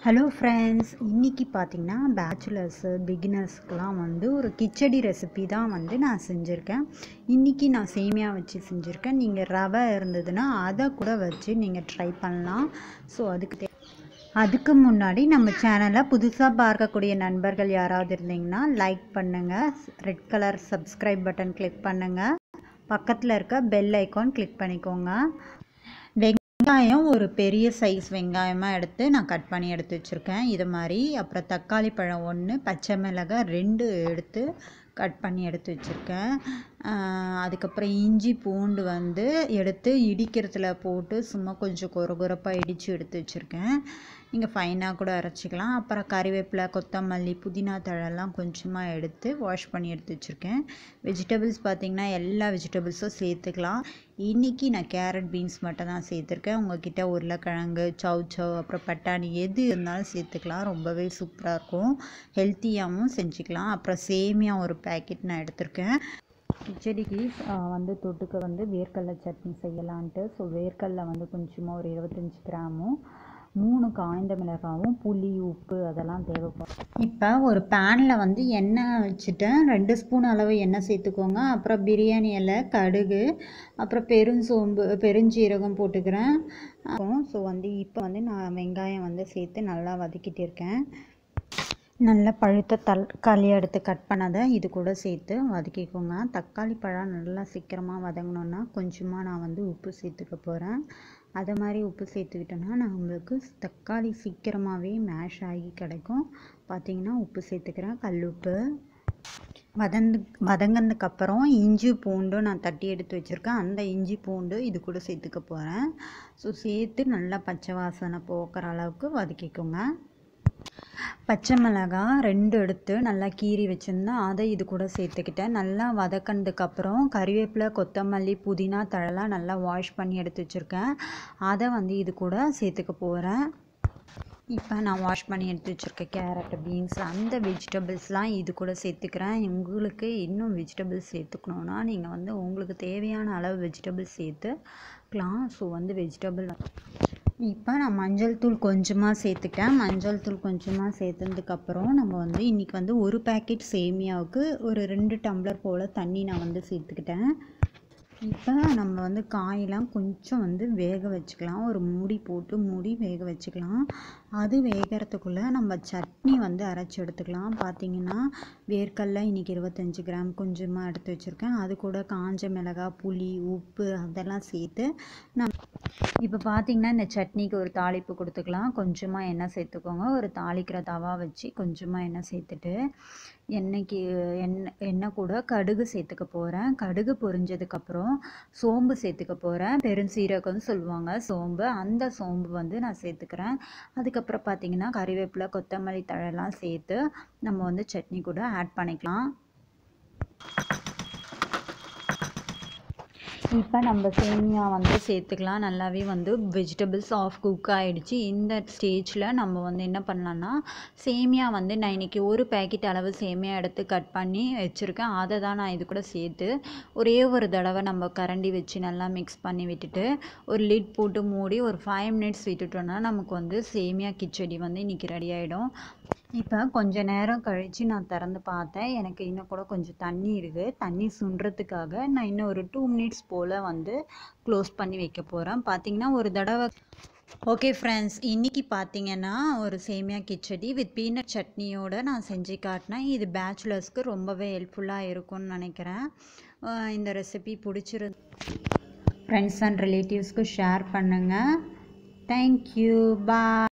hello friends இன்றைக்கி பார்த்தீங்கன்னா bachelors பிகினர்ஸ்க்கெலாம் வந்து ஒரு கிச்சடி ரெசிபி தான் வந்து நான் செஞ்சுருக்கேன் இன்றைக்கி நான் சேமியா வச்சு செஞ்சுருக்கேன் நீங்கள் ரவை இருந்ததுன்னா அதை கூட வச்சு நீங்கள் ட்ரை பண்ணலாம் ஸோ அதுக்கு தே அதுக்கு முன்னாடி நம்ம சேனலை புதுசாக பார்க்கக்கூடிய நண்பர்கள் யாராவது இருந்தீங்கன்னா லைக் பண்ணுங்கள் red colour subscribe button click பண்ணுங்கள் பக்கத்தில் இருக்க பெல் ஐக்கான் கிளிக் பண்ணிக்கோங்க வெங்காயம் ஒரு பெரிய சைஸ் வெங்காயமாக எடுத்து நான் கட் பண்ணி எடுத்து வச்சுருக்கேன் இது மாதிரி அப்புறம் தக்காளி பழம் ஒன்று பச்சை மிளகாய் ரெண்டு எடுத்து கட் பண்ணி எடுத்து வச்சுருக்கேன் அதுக்கப்புறம் இஞ்சி பூண்டு வந்து எடுத்து இடிக்கிறதுல போட்டு சும்மா கொஞ்சம் கொர கொரப்பாக இடித்து எடுத்து வச்சுருக்கேன் நீங்கள் ஃபைனாக கூட அரைச்சிக்கலாம் அப்புறம் கறிவேப்பிலை கொத்தமல்லி புதினா தழெல்லாம் கொஞ்சமாக எடுத்து வாஷ் பண்ணி எடுத்து வச்சுருக்கேன் வெஜிடபிள்ஸ் பார்த்திங்கன்னா எல்லா வெஜிடபிள்ஸும் சேர்த்துக்கலாம் இன்றைக்கி நான் கேரட் பீன்ஸ் மட்டும் தான் சேர்த்துருக்கேன் உங்ககிட்ட உருளைக்கிழங்கு சவ் சவ் அப்புறம் பட்டாணி எது இருந்தாலும் சேர்த்துக்கலாம் ரொம்பவே சூப்பராக இருக்கும் ஹெல்த்தியாகவும் செஞ்சுக்கலாம் அப்புறம் சேமியா ஒரு பேக்கெட் நான் எடுத்திருக்கேன் கிச்சடிக்கு வந்து தொட்டுக்க வந்து வேர்க்கடலை சட்னி செய்யலான்ட்டு ஸோ வேர்க்கடலை வந்து கொஞ்சமாக ஒரு இருபத்தஞ்சி கிராமும் மூணு காய்ந்த மிளகாவும் புளி உப்பு அதெல்லாம் தேவைப்படும் இப்போ ஒரு பேனில் வந்து எண்ணெய் வச்சுட்டேன் ரெண்டு ஸ்பூன் அளவு எண்ணெய் சேர்த்துக்கோங்க அப்புறம் பிரியாணி இலை கடுகு அப்புறம் பெருஞ்சோம்பு பெருஞ்சீரகம் போட்டுக்கிறேன் ஸோ வந்து இப்போ வந்து நான் வெங்காயம் வந்து சேர்த்து நல்லா வதக்கிட்டு இருக்கேன் நல்ல பழுத்த தக்காளி எடுத்து கட் பண்ணதை இது கூட சேர்த்து வதக்கிக்கோங்க தக்காளி பழம் நல்லா சீக்கிரமாக வதங்கணுன்னா கொஞ்சமாக நான் வந்து உப்பு சேர்த்துக்க போகிறேன் அதை மாதிரி உப்பு சேர்த்துக்கிட்டோன்னா நம்மளுக்கு தக்காளி சீக்கிரமாகவே மேஷ் ஆகி கிடைக்கும் பார்த்திங்கன்னா உப்பு சேர்த்துக்கிறேன் கல் உப்பு வதந்து வதங்கினதுக்கப்புறம் இஞ்சி பூண்டும் நான் தட்டி எடுத்து வச்சுருக்கேன் அந்த இஞ்சி பூண்டு இது கூட சேர்த்துக்க போகிறேன் ஸோ சேர்த்து நல்லா பச்சை வாசனை போக்குற அளவுக்கு வதக்கிக்கோங்க பச்சை மிளகாய் ரெண்டு எடுத்து நல்லா கீறி வச்சுருந்தேன் அதை இது கூட சேர்த்துக்கிட்டேன் நல்லா வதக்கினதுக்கப்புறம் கறிவேப்பிலை கொத்தமல்லி புதினா தழலாம் நல்லா வாஷ் பண்ணி எடுத்து வச்சுருக்கேன் அதை வந்து இது கூட சேர்த்துக்க போகிறேன் இப்போ நான் வாஷ் பண்ணி எடுத்து வச்சுருக்க கேரட் பீன்ஸ் அந்த வெஜிடபிள்ஸ்லாம் இது கூட சேர்த்துக்கிறேன் உங்களுக்கு இன்னும் வெஜிடபிள்ஸ் சேர்த்துக்கணுன்னா நீங்கள் வந்து உங்களுக்கு தேவையான அளவு வெஜிடபிள்ஸ் சேர்த்துக்கலாம் ஸோ வந்து வெஜிடபிள் இப்போ நான் மஞ்சள் தூள் கொஞ்சமாக சேர்த்துட்டேன் மஞ்சள் தூள் கொஞ்சமாக சேர்த்ததுக்கப்புறம் நம்ம வந்து இன்றைக்கி வந்து ஒரு பேக்கெட் சேமியாவுக்கு ஒரு ரெண்டு டம்ளர் போல் தண்ணி நான் வந்து சேர்த்துக்கிட்டேன் இப்போ நம்ம வந்து காயெல்லாம் கொஞ்சம் வந்து வேக வச்சுக்கலாம் ஒரு மூடி போட்டு மூடி வேக வச்சுக்கலாம் அது வேகிறதுக்குள்ளே நம்ம சட்னி வந்து அரைச்சி எடுத்துக்கலாம் பார்த்திங்கன்னா வேர்க்கடல இன்றைக்கி இருபத்தஞ்சி கிராம் கொஞ்சமாக எடுத்து வச்சுருக்கேன் அது கூட காஞ்ச மிளகாய் புளி உப்பு அதெல்லாம் சேர்த்து நம்ம இப்போ பார்த்திங்கன்னா இந்த சட்னிக்கு ஒரு தாளிப்பு கொடுத்துக்கலாம் கொஞ்சமாக எண்ணெய் சேர்த்துக்கோங்க ஒரு தாளிக்கிற தவா வச்சு கொஞ்சமாக எண்ணெய் சேர்த்துட்டு எண்ணெய்க்கு எண்ணெய் எண்ணெய் கூட கடுகு சேர்த்துக்க போகிறேன் கடுகு பொரிஞ்சதுக்கப்புறம் சோம்பு சேர்த்துக்க போகிறேன் பெருஞ்சீரகம்னு சொல்லுவாங்க சோம்பு அந்த சோம்பு வந்து நான் சேர்த்துக்கிறேன் அதுக்கப்புறம் பார்த்திங்கன்னா கறிவேப்பிலை கொத்தமல்லி தழெல்லாம் சேர்த்து நம்ம வந்து சட்னி கூட ஆட் பண்ணிக்கலாம் இப்போ நம்ம சேமியா வந்து சேர்த்துக்கலாம் நல்லாவே வந்து வெஜிடபிள்ஸ் ஆஃப் குக் ஆகிடுச்சு இந்த ஸ்டேஜில் நம்ம வந்து என்ன பண்ணலான்னா சேமியா வந்து நான் இன்றைக்கி ஒரு பேக்கெட் அளவு சேமியா எடுத்து கட் பண்ணி வச்சுருக்கேன் அதை தான் நான் இது கூட சேர்த்து ஒரே ஒரு தடவை நம்ம கரண்டி வச்சு நல்லா மிக்ஸ் பண்ணி விட்டுட்டு ஒரு லிட் போட்டு மூடி ஒரு ஃபைவ் மினிட்ஸ் விட்டுட்டோன்னா நமக்கு வந்து சேமியா கிச்சடி வந்து இன்றைக்கி ரெடி ஆகிடும் இப்போ கொஞ்ச நேரம் கழித்து நான் திறந்து பார்த்தேன் எனக்கு இன்னும் கூட கொஞ்சம் தண்ணி இருக்குது தண்ணி சுண்டுறதுக்காக நான் இன்னும் ஒரு டூ மினிட்ஸ் போல் வந்து க்ளோஸ் பண்ணி வைக்க போகிறேன் பார்த்தீங்கன்னா ஒரு தடவை ஓகே ஃப்ரெண்ட்ஸ் இன்றைக்கி பார்த்தீங்கன்னா ஒரு சேமியா கிச்சடி வித் பீனட் சட்னியோடு நான் செஞ்சு காட்டினேன் இது பேச்சுலர்ஸ்க்கு ரொம்பவே ஹெல்ப்ஃபுல்லாக இருக்கும்னு நினைக்கிறேன் இந்த ரெசிபி பிடிச்சிருந்து ஃப்ரெண்ட்ஸ் அண்ட் ரிலேட்டிவ்ஸ்க்கு ஷேர் பண்ணுங்கள் தேங்க்யூ பாய்